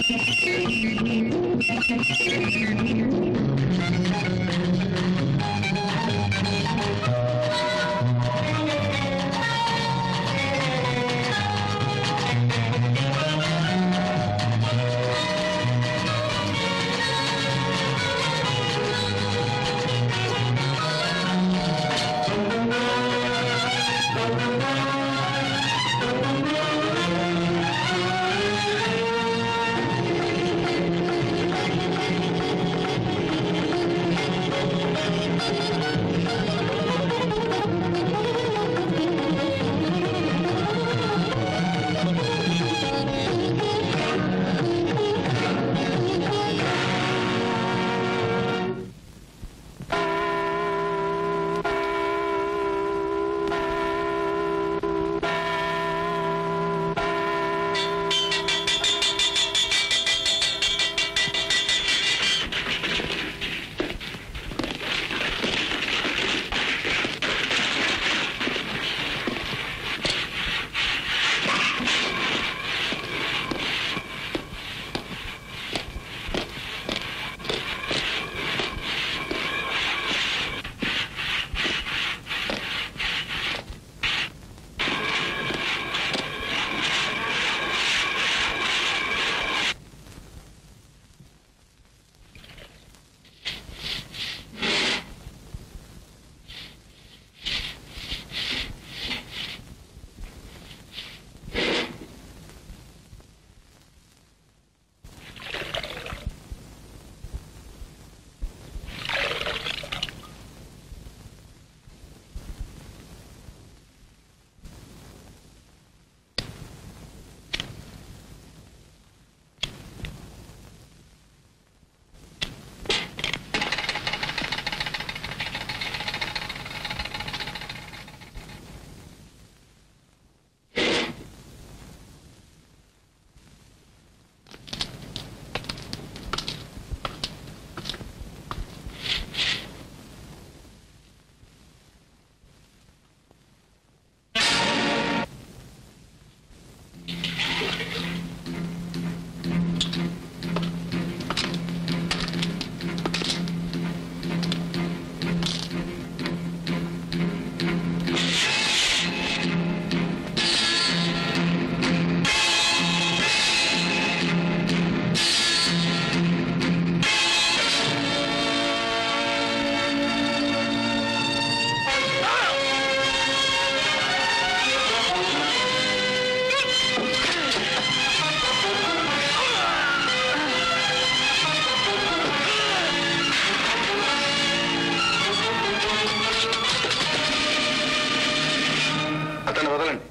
అతను వదలండి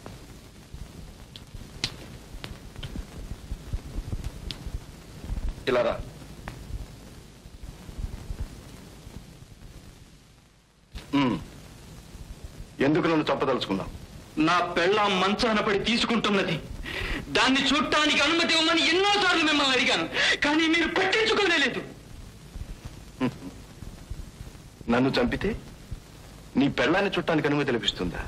ఇలా రా ఉమ్. ఎందుకు నన్ను చంపదలుచుకున్నావు నా పెళ్ళాం మంచాన పడి తీసుకుంటున్నది దాన్ని చూడటానికి అనుమతి ఇవ్వమని ఎన్నోసార్లు మిమ్మల్ని అడిగాను కానీ మీరు పట్టించుకోనే లేదు నన్ను చంపితే నీ పెళ్ళాన్ని చుట్టానికి అనుమతి లభిస్తుందా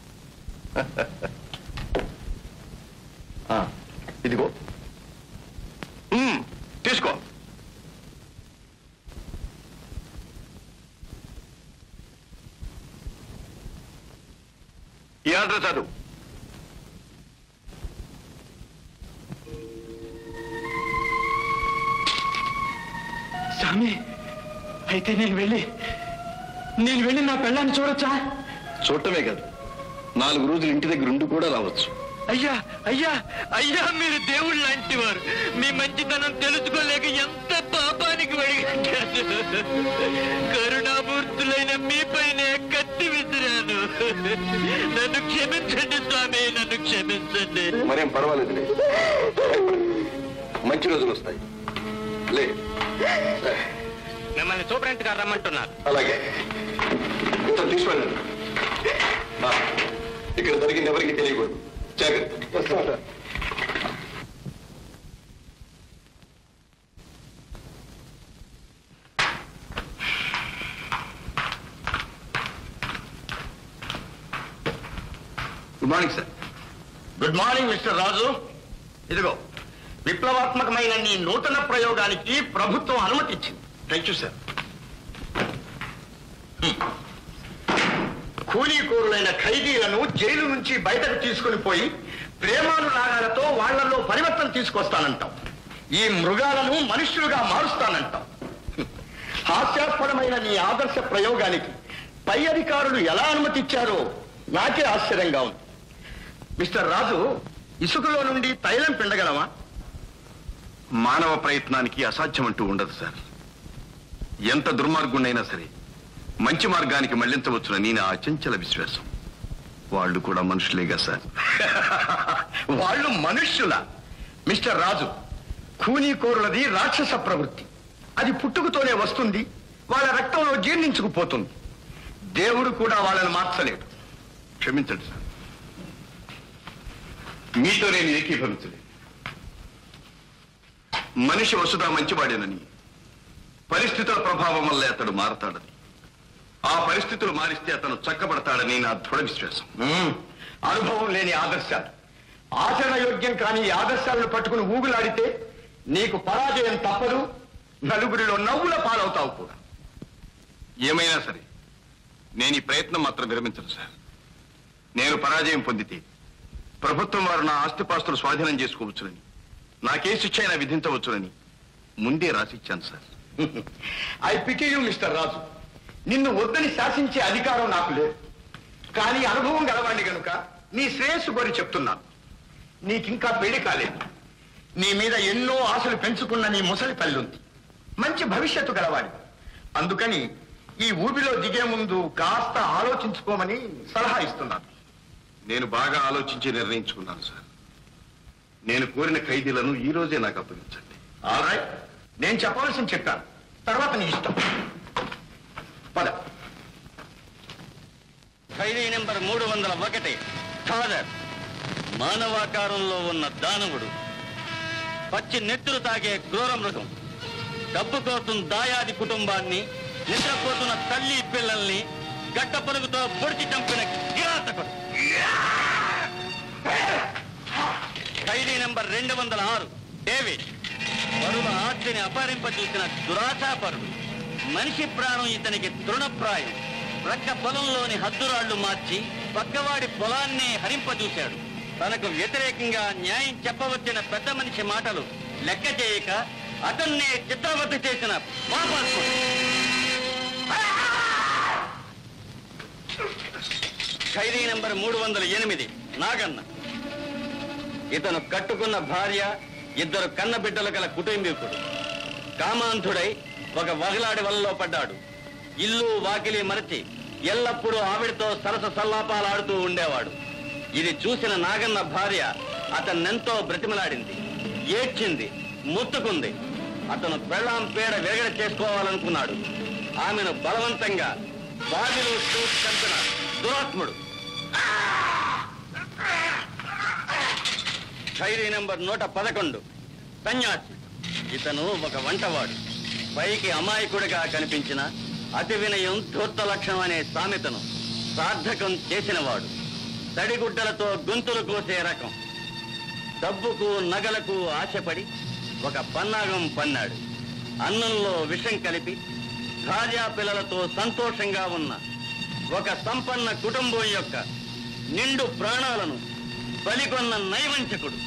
ఆ, ఇదిగో ఉమ్, తీసుకో ఈ ఆర్డర్ చదువు స్వామి అయితే నేను వెళ్ళి నేను వెళ్ళి నా పెళ్ళాన్ని చూడొచ్చా చూడటమే కాదు నాలుగు రోజులు ఇంటి దగ్గర ఉండి కూడా రావచ్చు అయ్యా అయ్యా అయ్యా మీరు దేవుళ్ళు లాంటి వారు మీ మంచితనం తెలుసుకోలేక ఎంత పాపానికి వడిగట్టాను కరుణామూర్తులైన మీ పైన కత్తి విసిరాను నన్ను క్షమించండి స్వామి నన్ను క్షమించండి మరేం పర్వాలేదులే మంచి రోజులు వస్తాయి లే మిమ్మల్ని సూపరెంట్ గారు రమ్మంటున్నారు అలాగే ఇంత తీసుకెళ్ళండి ఆ, ఇక్కడ జరిగింది ఎవరికి తెలియకూడదు జాగ్రత్త good morning sir good morning mister Raju ఇదిగో విప్లవాత్మకమైన నీ నూతన ప్రయోగానికి ప్రభుత్వం అనుమతి ఇచ్చింది థ్యాంక్ యూ సార్ కూలీకోరులైన ఖైదీలను జైలు నుంచి బయటకు తీసుకుని పోయి ప్రేమానురాగాలతో వాళ్లలో పరివర్తన తీసుకొస్తానంటాం ఈ మృగాలను మనుష్యులుగా మారుస్తానంటాం హాస్యాస్పదమైన నీ ఆదర్శ ప్రయోగానికి పై అధికారులు ఎలా అనుమతి ఇచ్చారో నాకే ఆశ్చర్యంగా ఉంది మిస్టర్ రాజు ఇసుకలో నుండి తైలం పిండగలమా మానవ ప్రయత్నానికి అసాధ్యం అంటూ ఉండదు సార్ ఎంత దుర్మార్గుణ్ణైనా సరే మంచి మార్గానికి మళ్లించవచ్చునని నా అచంచల విశ్వాసం వాళ్ళు కూడా మనుషులేగా సార్ వాళ్ళు మనుష్యుల మిస్టర్ రాజు కూనీకోరులది రాక్షస ప్రవృత్తి అది పుట్టుకతోనే వస్తుంది వాళ్ళ రక్తంలో జీర్ణించుకుపోతుంది దేవుడు కూడా వాళ్ళని మార్చలేడు క్షమించండి సార్ మీతో నేను ఏకీభవించలేదు మనిషి వసుదా మంచివాడేనని పరిస్థితుల ప్రభావం వల్ల అతడు మారతాడని ఆ పరిస్థితులు మారిస్తే అతను చక్కబడతాడని నా దృఢ విశ్వాసం మ్మ్. అనుభవం లేని ఆదర్శాలు ఆచరణ యోగ్యం కాని ఈ ఆదర్శాలను పట్టుకుని ఊగులాడితే నీకు పరాజయం తప్పదు నలుగురిలో నవ్వుల పాలవుతావు కూడా ఏమైనా సరే నేను ఈ ప్రయత్నం మాత్రం విరమించను సార్ నేను పరాజయం పొందితే ప్రభుత్వం వారు నా ఆస్తిపాస్తులు స్వాధీనం చేసుకోవచ్చునని నాకే శిక్ష అయినా విధించవచ్చునని ముందే రాసిచ్చాను sir I pity you mister Raju నిన్ను వద్దని శాసించే అధికారం నాకు లేదు కానీ అనుభవం గలవాణ్ణి గనుక నీ శ్రేయస్సు కోరి చెప్తున్నాను నీకింకా పెళ్లి కాలేదు నీ మీద ఎన్నో ఆశలు పెంచుకున్న నీ ముసలి తల్లుంది మంచి భవిష్యత్తు గలవాడి అందుకని ఈ ఊబిలో దిగే ముందు కాస్త ఆలోచించుకోమని సలహా ఇస్తున్నాను నేను బాగా ఆలోచించి నిర్ణయించుకున్నాను సార్ నేను కోరిన ఖైదీలను ఈ రోజే నాకు అప్పగించండి ఆల్రైట్ నేను చెప్పవలసింది చెప్పాను తర్వాత నీ ఇష్టం పద ఖైదీ నెంబర్ మూడు వందల ఒకటి ఖాదర్ మానవాకారంలో ఉన్న దానవుడు పచ్చి నెత్తురు తాగే క్రూర మృగం డబ్బు కోసం దాయాది కుటుంబాన్ని నిద్రపోతున్న తల్లి పిల్లల్ని గడ్డ పరుగుతో పొడిచి చంపిన కిరాతకుడు ఖైదీ నెంబర్ రెండు వందల ఆరు డేవిడ్ పరుల ఆస్తిని అపహరింప చూసిన దురాశాపరుడు మనిషి ప్రాణం ఇతనికి తృణప్రాయం ప్రక్క పొలంలోని హద్దురాళ్లు మార్చి పక్కవాడి పొలాన్నే హరింపజూశాడు తనకు వ్యతిరేకంగా న్యాయం చెప్పవచ్చిన పెద్ద మనిషి మాటలు లెక్క చేయక అతన్నే చిత్రవత చేసిన పాపాత్ముడు ఖైదీ నంబర్ మూడు వందల ఎనిమిది నాగన్న ఇతను కట్టుకున్న భార్య ఇద్దరు కన్న బిడ్డలు గల కుటుంబీకుడు కామాంధుడై ఒక వగలాడి వలలో పడ్డాడు ఇల్లు వాకిలి మరచి ఎల్లప్పుడూ ఆవిడతో సరస సల్లాపాలు ఆడుతూ ఉండేవాడు ఇది చూసిన నాగన్న భార్య అతన్నెంతో బ్రతిమలాడింది ఏడ్చింది ముత్తుకుంది అతను పెళ్ళాం పేడ విరగడ చేసుకోవాలనుకున్నాడు ఆమెను బలవంతంగా బావిలో చూసి చంపిన దురాత్ముడు ఖైదీ నెంబర్ నూట పదకొండు సన్యాసి ఇతను ఒక వంటవాడు పైకి అమాయకుడిగా కనిపించిన అతి వినయం ధూర్త లక్షణం అనే సామెతను సార్థకం చేసినవాడు తడిగుడ్డలతో గొంతులు కోసే రకం డబ్బుకు నగలకు ఆశపడి ఒక పన్నాగం పన్నాడు అన్నంలో విషం కలిపి భార్యా పిల్లలతో సంతోషంగా ఉన్న ఒక సంపన్న కుటుంబం యొక్క నిండు ప్రాణాలను బలికొన్న నైవంచకుడు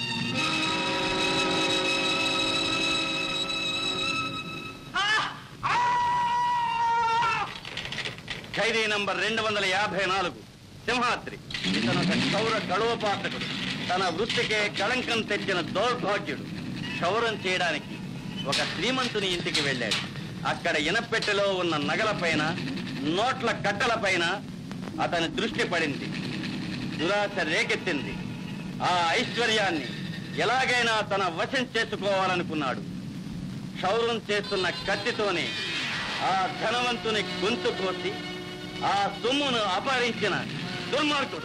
ఖైదీ నంబర్ రెండు వందల యాభై నాలుగు సింహాద్రి ఇతను ఒక క్షౌర కళోపాసకుడు తన వృత్తికే కళంకం తెచ్చిన దౌర్భాగ్యుడు క్షౌరం చేయడానికి ఒక శ్రీమంతుని ఇంటికి వెళ్ళాడు అక్కడ ఇనపెట్టెలో ఉన్న నగలపైన నోట్ల కట్టలపైన అతని దృష్టి పడింది దురాశ రేకెత్తింది ఆ ఐశ్వర్యాన్ని ఎలాగైనా తన వశం చేసుకోవాలనుకున్నాడు క్షౌరం చేస్తున్న కత్తితోనే ఆ ధనవంతుని గొంతు కోసి ఆ సొమ్మును అపహరించిన దుర్మార్గుడు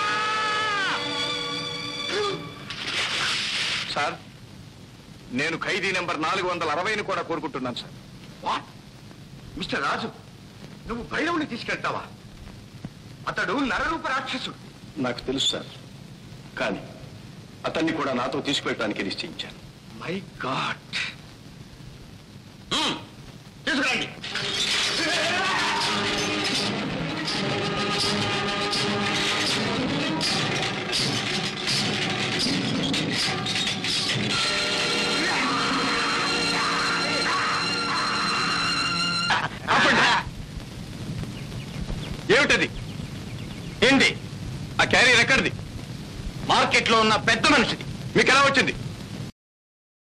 సార్ నేను ఖైదీ నెంబర్ నాలుగు వందల అరవైని కూడా కోరుకుంటున్నాను సార్ వాట్ మిస్టర్ రాజు నువ్వు భైరవుని తీసుకెళ్తావా అతడు నరరూప రాక్షసుడు నాకు తెలుసు సార్ కానీ అతన్ని కూడా నాతో తీసుకెళ్ళటానికి నిశ్చయించాను మై గాడ్ తీసుకురండి ఆపండి ఏమిటది ఏంటి ఆ క్యారియర్ ఎక్కడిది మార్కెట్లో ఉన్న పెద్ద మనిషిది మీకు ఎలా వచ్చింది